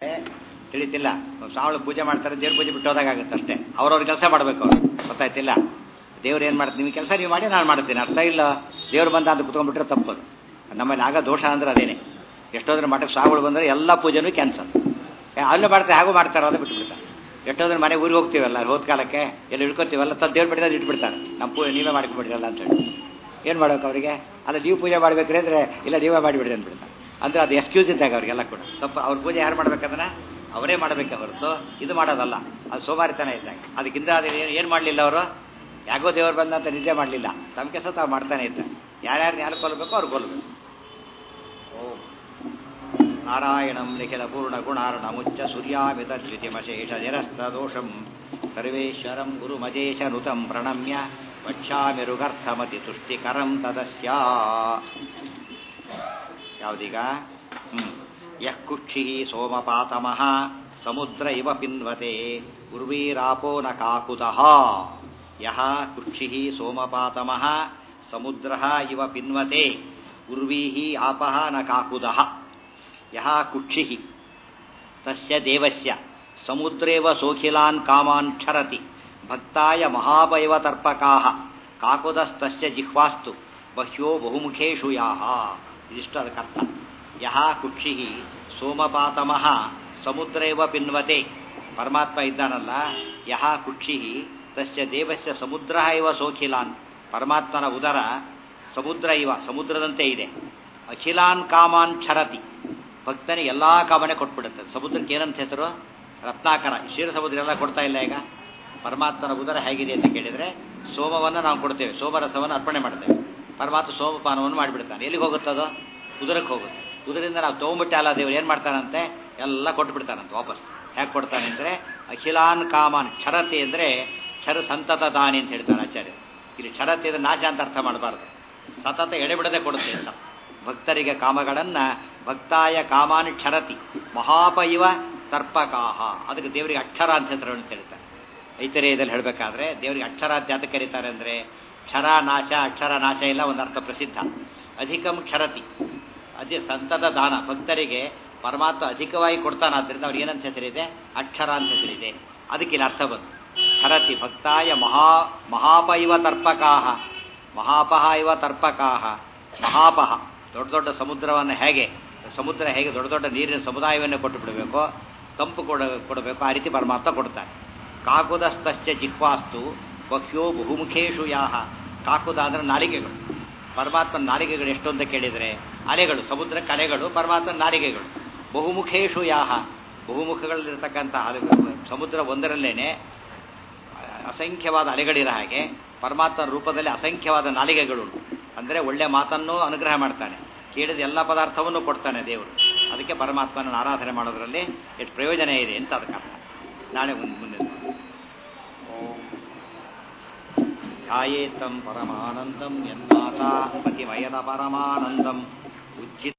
ತಿಳಿತಿಲ್ಲ ಸಾವಳು ಪೂಜೆ ಮಾಡ್ತಾರೆ ದೇವ್ರ ಪೂಜೆ ಬಿಟ್ಟು ಹೋದಾಗುತ್ತೆ ಅಷ್ಟೇ ಅವ್ರವ್ರ ಕೆಲಸ ಮಾಡಬೇಕು ಅವ್ರು ಗೊತ್ತಾಯ್ತಿಲ್ಲ ದೇವ್ರು ಏನು ಮಾಡ್ತಾರೆ ನಿಮ್ಮ ಕೆಲಸ ನೀವು ಮಾಡಿ ನಾನು ಮಾಡ್ತೀನಿ ಅರ್ಥ ಇಲ್ಲ ದೇವ್ರು ಬಂದ ಅಂತ ಕುತ್ಕೊಂಡ್ಬಿಟ್ರೆ ತಪ್ಪದು ನಮ್ಮಲ್ಲಿ ಆಗ ದೋಷ ಅಂದ್ರೆ ಅದೇನೆ ಎಷ್ಟೋದ್ರೆ ಮಠಕ್ಕೆ ಸಾವುಗಳು ಬಂದರೆ ಎಲ್ಲ ಪೂಜೆನೂ ಕ್ಯಾನ್ಸಲ್ ಅಲ್ಲೂ ಮಾಡ್ತಾರೆ ಹಾಗೂ ಮಾಡ್ತಾರೆ ಅದು ಬಿಟ್ಬಿಡ್ತಾರೆ ಎಷ್ಟೋದ್ರೆ ಮನೆ ಊರಿಗೆ ಹೋಗ್ತೀವಲ್ಲ ಹೋದ ಕಾಲಕ್ಕೆ ಎಲ್ಲಿ ಇಳ್ಕೊತೀವಲ್ಲ ತದ್ದು ದೇವ್ರ ಬಿಟ್ಟಿದ್ರೆ ಇಟ್ಬಿಡ್ತಾರೆ ನಮ್ಮ ಪೂಜೆ ನೀವೇ ಮಾಡಿಕೊಬಿಟ್ಟಿರಲ್ಲ ಅಂತ ಹೇಳಿ ಏನು ಮಾಡ್ಬೇಕು ಅವರಿಗೆ ಅಲ್ಲ ನೀವು ಪೂಜೆ ಮಾಡ್ಬೇಕ್ರಿ ಅಂದರೆ ಇಲ್ಲ ನೀವೇ ಮಾಡಿಬಿಡ್ರಿ ಅಂದ್ಬಿಡ್ತಾರೆ ಅಂದರೆ ಅದು ಎಕ್ಸ್ಕ್ಯೂಸ್ ಇದ್ದಾಗ ಅವರಿಗೆಲ್ಲ ಕೂಡ ತಪ್ಪು ಅವ್ರ ಪೂಜೆ ಯಾರು ಮಾಡ್ಬೇಕಂದ್ರೆ ಅವರೇ ಮಾಡಬೇಕೆ ಹೊರತು ಇದು ಮಾಡೋದಲ್ಲ ಅದು ಸೋಮಾರಿತನ ಇದ್ದಾಗ ಅದಕ್ಕಿಂತ ಅದು ಏನು ಏನು ಮಾಡಲಿಲ್ಲ ಅವರು ಯಾಕೋ ದೇವರು ಬಂದಂತ ನಿದ್ದೆ ಮಾಡಲಿಲ್ಲ ತಮ್ಮ ಕೆಲಸ ತಾವು ಮಾಡ್ತಾನೆ ಇದ್ದ ಯಾರ್ಯಾರು ಯಾರು ಕೊಲ್ಲಬೇಕು ಅವ್ರು ಕೊಲ್ಲಬೇಕು ಓ ನಾರಾಯಣಂ ನಿಖಿಲ ಪೂರ್ಣ ಗುಣಾರ್ಣ ಮುಚ್ಚ ಸೂರ್ಯಾಮಿತ ಶ್ರುತಿಮಶೇಷ ನಿರಸ್ತ ದೋಷಂ ಸರ್ವೇಶ್ವರಂ ಗುರುಮಜೇಶ ನುತಂ ಪ್ರಣಮ್ಯ ವಕ್ಷಾಮಿರುಗರ್ಥಮತಿ ತುಷ್ಟಿಕರಂ ತದಸ್ಯ ಯಾವ್ದೀಗ ಹ್ಮ್ ಯಃ ಕುಕ್ಷಿ ಸೋಮಪಾತಮಃ ಸಮುದ್ರ ಇವ ಪಿನ್ವತೆ ಉರ್ವೀರಾಪೋ ನ ಕಾಕುತಃ ಯಹ ಕುಕ್ಷಿ ಸೋಮಪಾತಮಃ ಸಮುದ್ರ ಇವ ಪಿನ್ವತೆ ಉರ್ವೀಃ ಆಪಃ ನ ಕಾಕುದಃ ಯಹ ಕುಕ್ಷಿ ತಸ್ಯ ದೇವಸ್ಯ ಸಮುದ್ರೇವ ಸೋಖಿಲಾನ್ ಕಾಮಾನ್ ಕ್ಷರತಿ ಭಕ್ತಾಯ ಮಹಾಭೈವ ತರ್ಪಕಾಹ ಕಾಕುದಸ್ತಸ್ಯ ಜಿಹ್ವಾಸ್ತು ಬಹ್ಯೋ ಬಹುಮುಖೇಶು ಯಾಹ ಇದಿಷ್ಟು ಅದಕ್ಕರ್ಥ ಯಹ ಕುಕ್ಷಿ ಸೋಮಪಾತಮಃ ಸಮುದ್ರೇವ ಪಿನ್ವತೆ ಪರಮಾತ್ಮ ಇದ್ದಾನಲ್ಲ ಯಹ ಕುಕ್ಷಿ ತಸ್ಯ ದೇವಸ್ಯ ಸಮುದ್ರ ಇವ ಸೋಖಿಲಾನ್ ಪರಮಾತ್ಮನ ಉದರ ಸಮುದ್ರ ಇವ ಸಮುದ್ರದಂತೆ ಇದೆ ಅಖಿಲಾನ್ ಕಾಮಾನ್ ಕ್ಷರತಿ ಭಕ್ತನಿಗೆ ಎಲ್ಲಾ ಕಾಮನೆ ಕೊಟ್ಬಿಡುತ್ತೆ ಸಮುದ್ರಕ್ಕೆ ಏನಂತ ಹೆಸರು ರತ್ನಾಕರ ಕ್ಷೀರ ಸಮುದ್ರ ಎಲ್ಲ ಕೊಡ್ತಾ ಇಲ್ಲ ಈಗ ಪರಮಾತ್ಮನ ಉದರ ಹೇಗಿದೆ ಅಂತ ಕೇಳಿದ್ರೆ ಸೋಮವನ್ನು ನಾವು ಕೊಡ್ತೇವೆ ಸೋಮರಸವನ್ನು ಅರ್ಪಣೆ ಮಾಡ್ತೇವೆ ಪರಮಾತ್ಮ ಸೋಮಪಾನವನ್ನು ಮಾಡಿಬಿಡ್ತಾನೆ ಎಲ್ಲಿಗೆ ಹೋಗುತ್ತದೋ ಉದರಕ್ಕೆ ಹೋಗುತ್ತೆ ಉದರಿಂದ ನಾವು ತೊಗೊಂಬಿಟ್ಟೆ ಅಲ್ಲ ದೇವರು ಏನು ಮಾಡ್ತಾನಂತೆ ಎಲ್ಲ ಕೊಟ್ಟು ಬಿಡ್ತಾನಂತೆ ವಾಪಸ್ ಹೇಗೆ ಕೊಡ್ತಾನೆ ಅಂದರೆ ಅಖಿಲಾನ್ ಕಾಮಾನ್ ಕ್ಷರತೆ ಅಂದರೆ ಕ್ಷರ ಸಂತತ ದಾನಿ ಅಂತ ಹೇಳ್ತಾರೆ ಆಚಾರ್ಯ ಇಲ್ಲಿ ಕ್ಷರತೆ ಅಂದರೆ ನಾಶ ಅಂತ ಅರ್ಥ ಮಾಡಬಾರ್ದು ಸತತ ಎಡೆಬಿಡದೆ ಕೊಡುತ್ತೆ ಅಂತ ಭಕ್ತರಿಗೆ ಕಾಮಗಳನ್ನ ಭಕ್ತಾಯ ಕಾಮಾನ್ ಕ್ಷರತಿ ಮಹಾಪ ಇವ ತರ್ಪಕಾಹ ಅದಕ್ಕೆ ದೇವರಿಗೆ ಅಕ್ಷರ ಅಂತ ಹೆಸರು ಅಂತ ಹೇಳ್ತಾರೆ ಐತರೇಯದಲ್ಲಿ ಹೇಳಬೇಕಾದ್ರೆ ದೇವರಿಗೆ ಅಕ್ಷರ ಅಂತ ಯಾತಕ್ಕೆ ಕರೀತಾರೆ ಅಂದರೆ ಕ್ಷರ ನಾಶ ಅಕ್ಷರ ನಾಶ ಎಲ್ಲ ಒಂದು ಅರ್ಥ ಪ್ರಸಿದ್ಧ ಅಧಿಕಂ ಕ್ಷರತಿ ಅದೇ ಸಂತದ ದಾನ ಭಕ್ತರಿಗೆ ಪರಮಾತ್ಮ ಅಧಿಕವಾಗಿ ಕೊಡ್ತಾನೆ ಆದ್ದರಿಂದ ಅವ್ರಿಗೆ ಏನಂತ ಹೆಸರಿದೆ ಅಕ್ಷರ ಅಂತ ಹೆಸರಿದೆ ಅದಕ್ಕೆ ಇಲ್ಲಿ ಅರ್ಥ ಬಂತು ಕ್ಷರತಿ ಭಕ್ತಾಯ ಮಹಾ ಮಹಾಪ ಇವ ತರ್ಪಕಾಹ ಮಹಾಪಹ ಇವ ತರ್ಪಕಾಹ ಮಹಾಪಹ ದೊಡ್ಡ ದೊಡ್ಡ ಸಮುದ್ರವನ್ನು ಹೇಗೆ ಸಮುದ್ರ ಹೇಗೆ ದೊಡ್ಡ ದೊಡ್ಡ ನೀರಿನ ಸಮುದಾಯವನ್ನು ಕೊಟ್ಟು ಬಿಡಬೇಕು ತಂಪು ಕೊಡ ಕೊಡಬೇಕು ಆ ರೀತಿ ಪರಮಾತ್ಮ ಕೊಡ್ತಾನೆ ಕಾಕುದಸ್ತಸ್ಯ ಜಿಹ್ವಾಸ್ತು ಬಹ್ಯೋ ಬಹುಮುಖೇಶು ಯಾಹ ಕಾಕುದ ಅಂದ್ರೆ ನಾಲಿಗೆಗಳು ಪರಮಾತ್ಮನ ನಾಲಿಗೆಗಳು ಎಷ್ಟು ಅಂತ ಕೇಳಿದರೆ ಅಲೆಗಳು ಸಮುದ್ರಕ್ಕೆ ಅಲೆಗಳು ಪರಮಾತ್ಮನ ನಾಲಿಗೆಗಳು ಬಹುಮುಖೇಶು ಯಾಹ ಬಹುಮುಖಗಳಲ್ಲಿರ್ತಕ್ಕಂಥ ಸಮುದ್ರ ಒಂದರಲ್ಲೇನೆ ಅಸಂಖ್ಯವಾದ ಅಲೆಗಳಿರೋ ಹಾಗೆ ಪರಮಾತ್ಮನ ರೂಪದಲ್ಲಿ ಅಸಂಖ್ಯವಾದ ನಾಲಿಗೆಗಳುಂಟು ಅಂದರೆ ಒಳ್ಳೆ ಮಾತನ್ನು ಅನುಗ್ರಹ ಮಾಡ್ತಾನೆ ಕೇಳಿದ ಎಲ್ಲ ಪದಾರ್ಥವನ್ನು ಕೊಡ್ತಾನೆ ದೇವರು ಅದಕ್ಕೆ ಪರಮಾತ್ಮನ ಆರಾಧನೆ ಮಾಡೋದ್ರಲ್ಲಿ ಎಷ್ಟು ಪ್ರಯೋಜನ ಇದೆ ಅಂತ ಅದಕ್ಕೆ ಅರ್ಥ ನಾಳೆ ಮುಂದೆ ಧ್ಯಾಯೇತಂ ಪರಮಾನಂದಂ ಯನ್ಮಾತಾ ಪತಿಮಯದ ಪರಮಾನಂದಂ ಉಜ್ಜಿತ